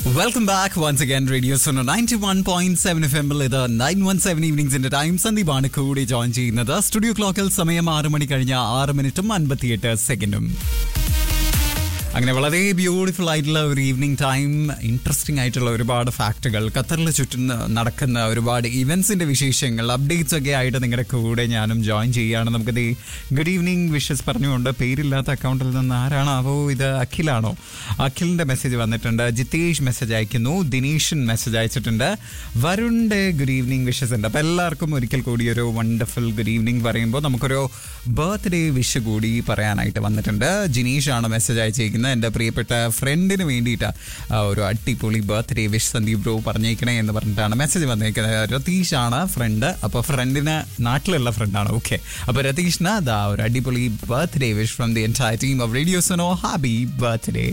welcome back once again radio Suno ninety one point seven F എമ്മിൽ ഇത് nine one seven ഈവനിങ്സിന്റെ time സന്ദീപാണ് കൂടി ജോയിൻ ചെയ്യുന്നത് സ്റ്റുഡിയോ ക്ലോക്കിൽ സമയം ആറ് മണി കഴിഞ്ഞ ആറ് മിനിറ്റും അൻപത്തിയെട്ട് സെക്കൻഡും അങ്ങനെ വളരെ ബ്യൂട്ടിഫുൾ ആയിട്ടുള്ള ഒരു ഈവനിങ് ടൈം ഇൻട്രസ്റ്റിംഗ് ആയിട്ടുള്ള ഒരുപാട് ഫാക്റ്റുകൾ ഖത്തറിൽ ചുറ്റും നടക്കുന്ന ഒരുപാട് ഇവന്റ്സിന്റെ വിശേഷങ്ങൾ അപ്ഡേറ്റ്സ് ഒക്കെ ആയിട്ട് നിങ്ങളുടെ കൂടെ ഞാനും ജോയിൻ ചെയ്യുകയാണ് നമുക്കത് ഗുഡ് ഈവനിങ് വിഷസ് പറഞ്ഞുകൊണ്ട് പേരില്ലാത്ത അക്കൗണ്ടിൽ നിന്ന് ആരാണാവോ ഇത് അഖിലാണോ അഖിലിന്റെ മെസ്സേജ് വന്നിട്ടുണ്ട് ജിതേഷ് മെസ്സേജ് അയക്കുന്നു ദിനേശൻ മെസ്സേജ് അയച്ചിട്ടുണ്ട് വരുണിന്റെ ഗുഡ് ഈവനിങ് വിഷസ് ഉണ്ട് അപ്പോൾ എല്ലാവർക്കും ഒരിക്കൽ കൂടി ഒരു വണ്ടർഫുൾ ഗുഡ് ഈവനിങ് പറയുമ്പോൾ നമുക്കൊരു ബർത്ത്ഡേ വിഷ് കൂടി പറയാനായിട്ട് വന്നിട്ടുണ്ട് ജിനീഷാണ് മെസ്സേജ് അയച്ചിരിക്കുന്നത് എൻ്റെ പ്രിയപ്പെട്ട ഫ്രണ്ടിന് വേണ്ടിയിട്ട് ആ, ഒരു അടിപൊളി ബർത്ത്ഡേ വിഷ് സന്ദീപ് ബ്രോ പറഞ്ഞേക്കണേ എന്ന് പറഞ്ഞിട്ടാണ് മെസ്സേജ് വന്നിരിക്കുന്നത് രതീഷാണ് ഫ്രണ്ട് അപ്പോൾ ഫ്രണ്ടിന് നാട്ടിലുള്ള ഫ്രണ്ടാണ് ഓക്കെ അപ്പോൾ രതീഷിന് ദാ ഒരു അടിപൊളി birthday wish from the entire team of radio Suno happy birthday